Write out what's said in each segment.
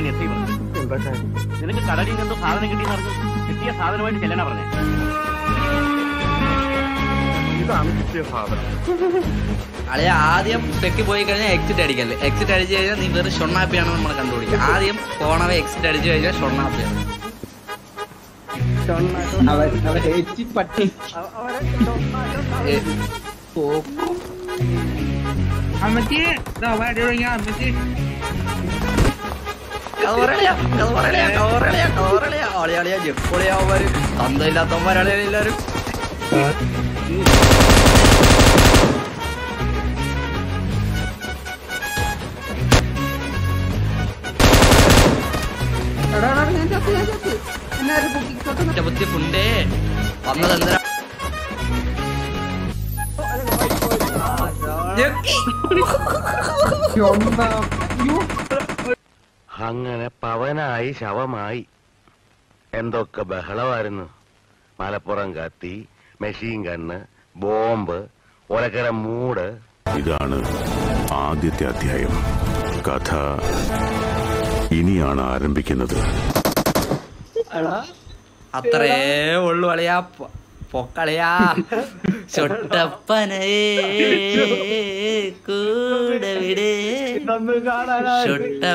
പറയാൻ എത്തി നിനക്ക് കടലിൽ നിന്ന് എന്തോ സാധനം കിട്ടിയെന്ന് പറഞ്ഞു കിട്ടിയ സാധനമായിട്ട് ചെല്ലാനാ പറഞ്ഞേ ഇതാണ് കിട്ടിയ സാധനം അളിയ ആദ്യം പെക്കി പോയി കഴിഞ്ഞാൽ എക്സിറ്റ് അടിക്കല്ലേ എക്സിറ്റ് അടിച്ചു കഴിഞ്ഞാൽ നീ വെറും ഷൊണ്ണാപ്പിയാണെന്ന് നമ്മൾ കണ്ടുപിടിക്കുക ആദ്യം പോണവ എക്സിറ്റ് അടിച്ചു കഴിഞ്ഞാൽ ഷൊണ്ണാപ്പിയാണ് ഏ, കഥ പറയലയാ, കഥ പറയലയാ, കഥ പറയലയാ, കഥ പറയലയാ. അളിയാ, അളിയാ, ജെപ്പൊളിയാ അവന്മാര്. തന്തയില്ലാത്തവന്മാരാളിയാ എല്ലാരും ഒറ്റ ഫുണ്ടേ വന്നത് എന്തിനാ ഞെക്കി. അങ്ങനെ പവനായി ശവമായി എന്തൊക്കെ ബഹളമായിരുന്നു മലപ്പുറം കത്തി മെഷീൻ കണ്ണ് ബോംബ് ഒലക്കര മൂട് ഇതാണ് ആദ്യത്തെ അധ്യായം കഥ ഇനിയാണ് ആരംഭിക്കുന്നത് അത്രേ ഉള്ളു അളിയാ പൊ- പൊക്കളിയാ ചൊട്ടപ്പനേ കൂടെ വിടേ ചൊട്ട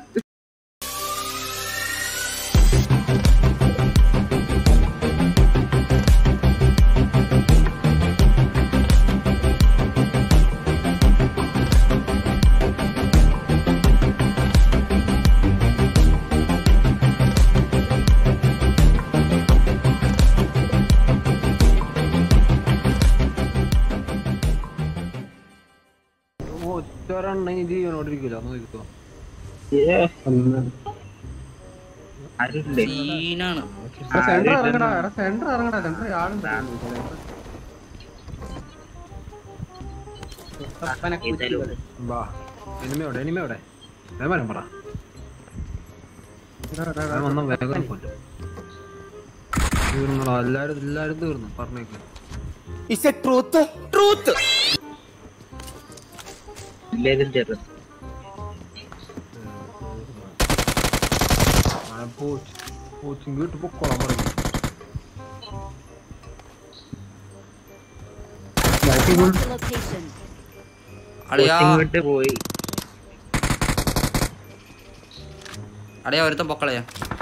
സീനാണ് എനിമയോടെ എനിമയോടെ വേഗം പറ വന്ന വേഗം കൊല്ലും തീർന്നടാ എല്ലാരും എല്ലാരും തീർന്നു പറഞ്ഞേക്ക് കോച്ചിങ് വീട്ടിൽ പൊക്കോളാൻ പറയും location. അളിയാ അളിയാ ഒരുത്തൻ പൊക്കളയാ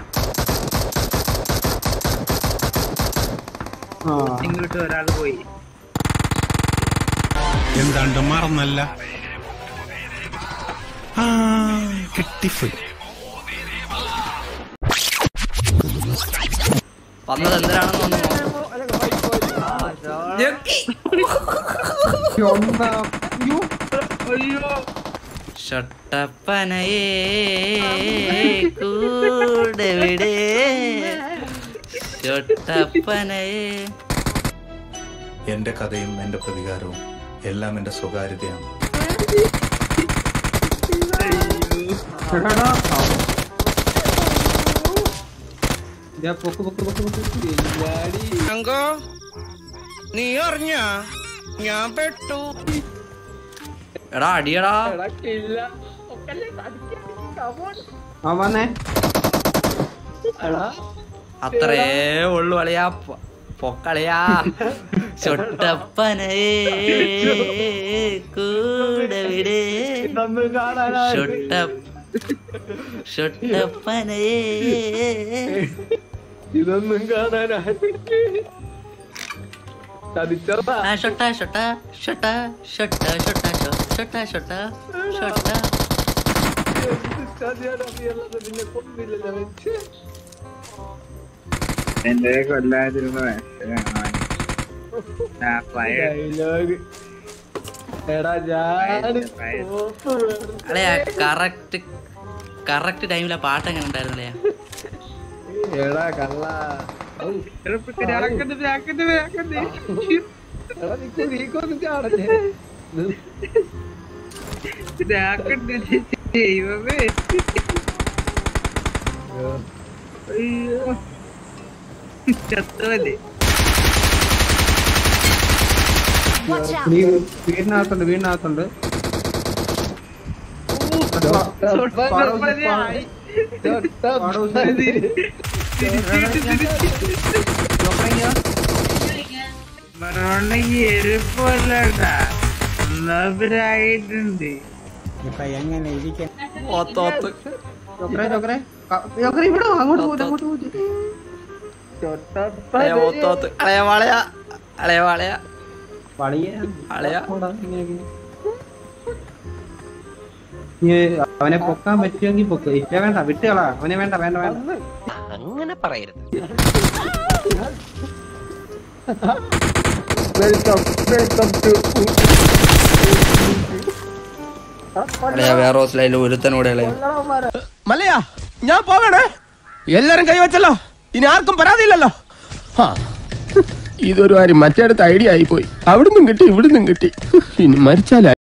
എന്താണ്ട് മറന്നല്ല ആ കിട്ടിപ്പോയി വന്നത് എന്തിനാണെന്ന് ഒന്ന് ഞെക്കി. ഷട്ടപ്പനയേ കൂടെ വിടേ ഷട്ടപ്പനയേ എന്റെ കഥയും എന്റെ പ്രതികാരവും എല്ലാം എന്റെ സ്വകാര്യതയാണ് പൊക്ക് പൊക്ക് പൊക്ക് പൊക്ക് നീ അറിഞ്ഞ ഞാൻ പെട്ടു എടാ അടിയടാ ആ വന്നേ അത്രേ ഉള്ളു അളിയാ പൊ- പൊക്കളിയാ ചൊട്ടപ്പനയേ കൂടെ വിടേ ചൊട്ട ചൊട്ടപ്പനയേ ഇതൊന്നും കാണാൻ ആ, ഷൊട്ട ഷൊട്ട ഷൊട്ട ഷൊട്ട ഷൊട്ട ഷൊ- ഷൊട്ട ഷൊട്ട ഷൊട്ട എന്റെ കൊല്ലാതിരുന്ന എടാ ഞാൻ അളയാ കറക്റ്റ് കറക്റ്റ് ടൈമിലെ പാട്ട് എങ്ങനെ ഉണ്ടായിരുന്നല്ലേ എടാ കള്ള എടാ നിക്ക് നീക്കൊന്നും ചാടല്ലേ Watch out. വീ- വീടിനകത്തുണ്ട് വീടിനകത്തുണ്ട് എരുപ്പല്ലട്ടാ നബരായിട്ടുണ്ട് ഓത്തോത്ത് ചോക്കറെ ചോക്കറെ ക- ചോക്കറെ ഇവിടെ വാ, അങ്ങോട്ട് പോട്ടെ അങ്ങോട്ട് പോട്ടെ അളയ ഓത്തോത്ത് അളയ വളയ അളയ വളയ പളിയ അളയ നീ അവനെ പൊക്കാൻ പറ്റുമെങ്കിൽ പൊക്ക് ഇല്ല വേണ്ട വിട്ടുകളാ അവനെ വേണ്ട വേണ്ട വേണ്ട അങ്ങനെ പറയരുത് അളയ വേറെ ഹോസ്റ്റലിൽ ഒരുത്തനോടെ അളയ മല്ലയാ ഞാൻ പോകണേ എല്ലാരും കൈവച്ചല്ലോ ഇനി ആർക്കും പരാതിയില്ലല്ലോ ആ, ഇതൊരു കാര്യം മറ്റേടത്ത് ഐഡിയ ആയി പോയി അവിടുന്നും കിട്ടി ഇവിടുന്നും കിട്ടി ഇനി മരിച്ചാലായി